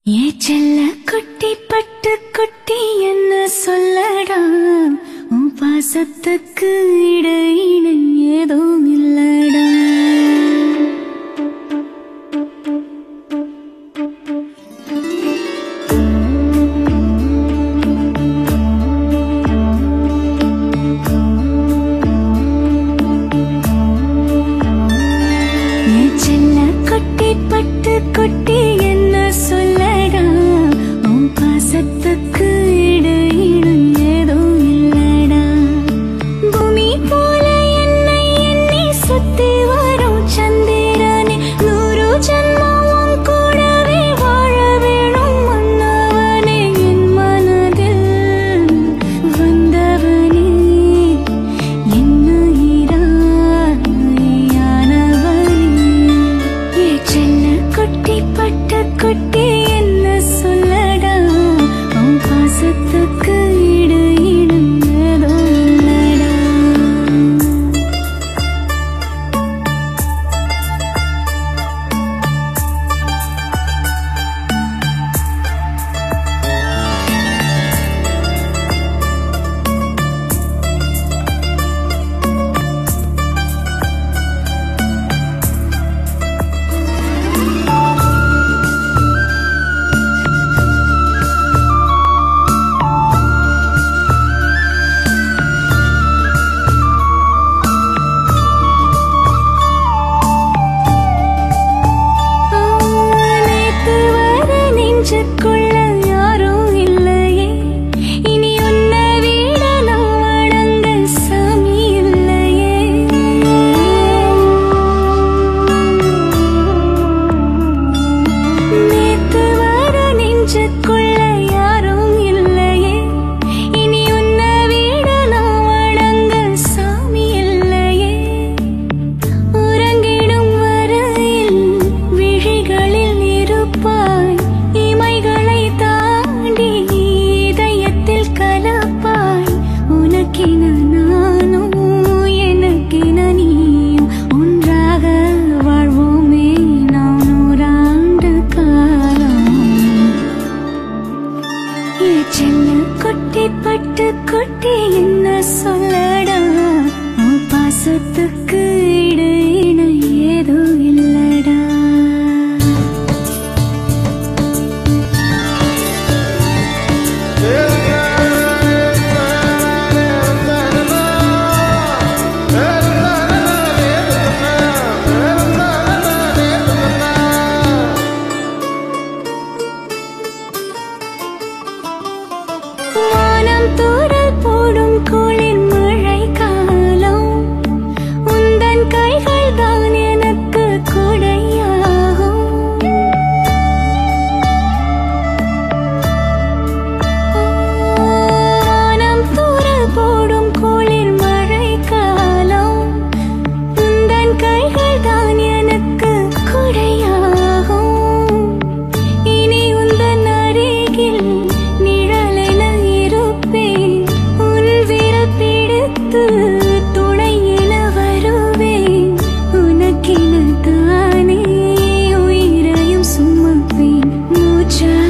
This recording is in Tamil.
ஏ செல்ல குட்டி பட்டு குட்டி என்ன சொல்லடா உன் பாசத்துக்கு இடையின ஏதும் இல்லடா ஏ செல்ல குட்டி பட்டு குட்டி என்ன சொல்லடா உன் பாசத்துக்கு இடையின ஏதும் இல்லடா பூமி போல என்னை எண்ணி சுத்தி வரும் சந்திரனே நூறு ஜன்மம் உன் கூடவே வாழ வேணும் மன்னவனே என் மனதில் வந்தவனே என்ன யானவனே ஏ செல்ல குட்டி பட்ட குட்டி என்ன சொல்லடா உன் பாசத்துக்கு இடையிடும் ஏதோ இல்லடா நேத்து வர நெஞ்சுக்குள்ள யாரும் இல்லையே இனி உன்னை விட நான் வணங்க சாமி இல்லையே நேத்து வர நெஞ்சுக்குள்ள யாரும் இல்லையே இனி உன்னை விட நான் வணங்க சாமி இல்லையே உறங்கிடும் வரையில் விழிகளில் இருப்பாய் இமைகளை தாண்டி இதயத்தில் கலப்பாய் உனக்கென நானும் எனக்கென நீயும் ஒன்றாக வாழ்வோமே நாம் நூறாண்டு காலம் ஏ சின்ன குட்டி பட்டு குட்டி என்ன சொல்லடா உன் பாசத்துக்கு இடையின ஏதோ இல்லடா வானம் தூரல் போடும் குளிர் மழை காலம் உந்தன் கைகள் தான் எனக்கு கொடையாகும் வானம் தூரல் போடும் குளிர் மழை காலம் உந்தன் கைகள் தான் எனக்கு கொடையாகும் இனி உந்தன் அருகில் நிழலென இருப்பேன் உன் விரல் பிடித்து துணை என வருவேன் உனக்கென தானே உயிரையும் சுமப்பேன் மூச்சா